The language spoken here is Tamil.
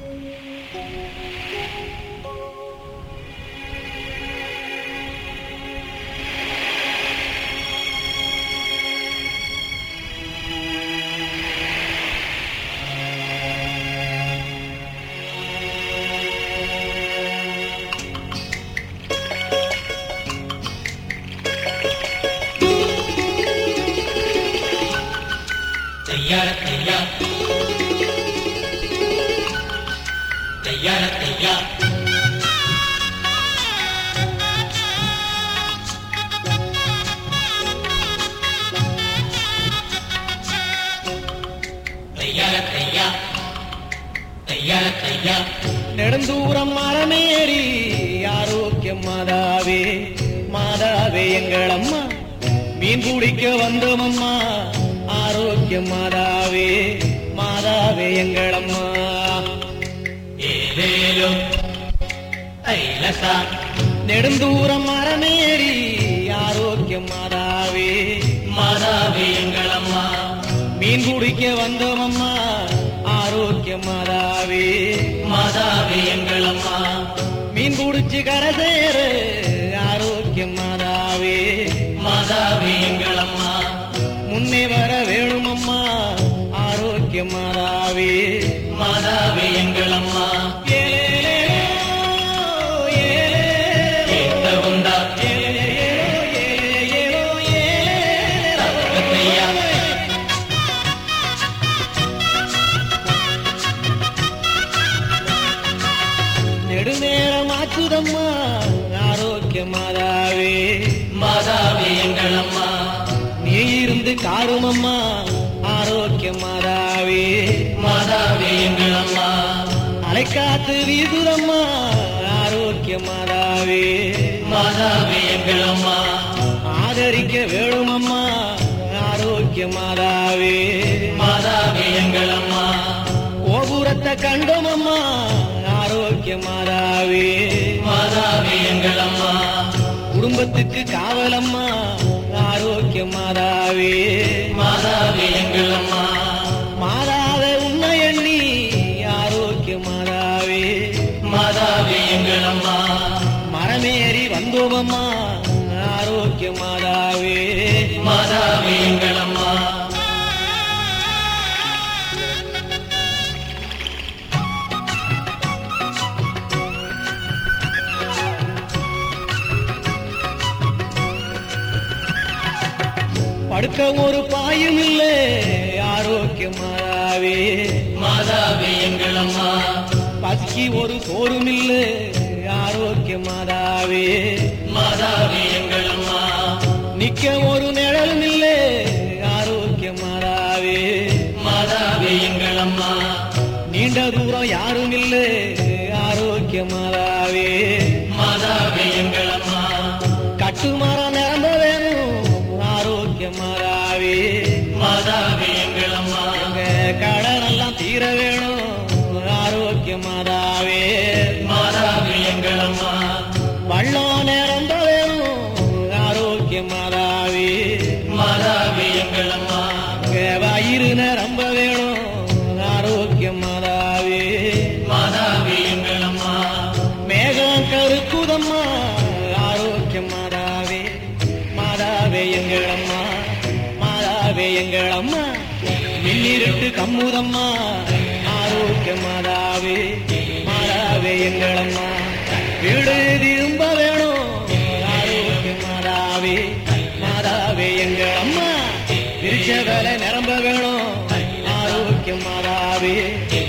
தையார தையா தையார தையா தையார தையா தையார தையா நெடுந்தூரம் மரமேறி ஆரோக்கியம் மாதாவே மாதாவே எங்கள் அம்மா மீன் பிடிக்க வந்தோம் அம்மா ஆரோக்கியம் மாதாவே மாதாவே எங்கள் அம்மா ஏலேலோ ஐலசா நெடுந்தூரம் மரமேறி ஆரோக்கியம் மாதாவே மாதாவே எங்களம்மா மீன் பிடிக்க வந்தோம் அம்மா ஆரோக்கியம் மாதாவே மாதாவே எங்களம்மா மீன் பிடிச்சு கரை சேர ஆரோக்கியம் மாதாவே மாதாவே எங்களம்மா முன்னே வர வேணும் அம்மா ஆரோக்கியம் மாதாவே மாதாவே எங்களம்மா ஏலேலேலோ, ஏலே, கேட்ட உண்டா ஏலேலேலோ, ஏலேலேலோ. தையா நெடுநேரம் ஆச்சுதம்மா ஆரோக்கிய மாதாவே மாதாவே எங்களம்மா நீ இருந்து காருமம்மா ஆரோக்கிய மாதாவே மாதாவே எங்களம்மா அலைக்காத்து வீசுதம்மா ஆரோக்கிய மாதாவே மாதாவே எங்களம்மா ஆதரிக்க வேணுமம்மா ஆரோக்கிய மாதாவே மாதாவே எங்களம்மா கோபுரத்தை கண்டோமம்மா ஆரோக்கிய மாதாவே மாதாவே எங்களம்மா குடும்பத்துக்கு காவலம்மா ஆரோக்கிய மாதாவே மாதாவே எங்களம்மா மாதாவே உண்மை எண்ணி ஆரோக்கிய மாதாவே மாதாவே எங்களம்மா மரமேறி வந்தோமம்மா ஆரோக்கிய மாதாவே மாதாவே எங்களம்மா படுக்க ஒரு பாயும் இல்லை ஆரோக்கிய மாதாவே மாதாவே எங்களம்மா பசிக்கு ஒரு சோறும் இல்லை ஆரோக்கிய மாதாவே மாதாவே எங்களம்மா நிக்க ஒரு நிழலும் இல்லை ஆரோக்கிய மாதாவே மாதாவே எங்களம்மா நீண்ட தூரம் யாரும் இல்லை ஆரோக்கிய மாதாவே மாதாவே எங்களம்மா கட்டுமரம் நிரம்ப வேணும் ஆரோக்கிய மாதாவே மாதாவே எங்களம்மா எங்க கடன் எல்லாம் தீர வேணும் ஆரோக்கிய மாதாவே மாதாவே எங்களம்மா வள்ளம் நிரம்ப வேணும் ஆரோக்கிய மாதாவே மாதாவே எங்களம்மா எங்க வயிறு நிரம்ப வேணும் ஆரோக்கிய மாதாவே மாதாவே எங்களம்மா மேகம் கருக்குதம்மா ஆரோக்கிய மாதாவே மாதாவே எங்களம்மா மாதாவே எங்களம்மா மின்னிருட்டு கம்முதம்மா ஆரோக்கிய மாதாவே மாதாவே எங்களம்மா வீடு திரும்ப வேணும் ஆரோக்கிய மாதாவே மாதாவே எங்களம்மா விரிச்ச வேலை நிரம்ப வேணும் ஆரோக்கிய மாதாவே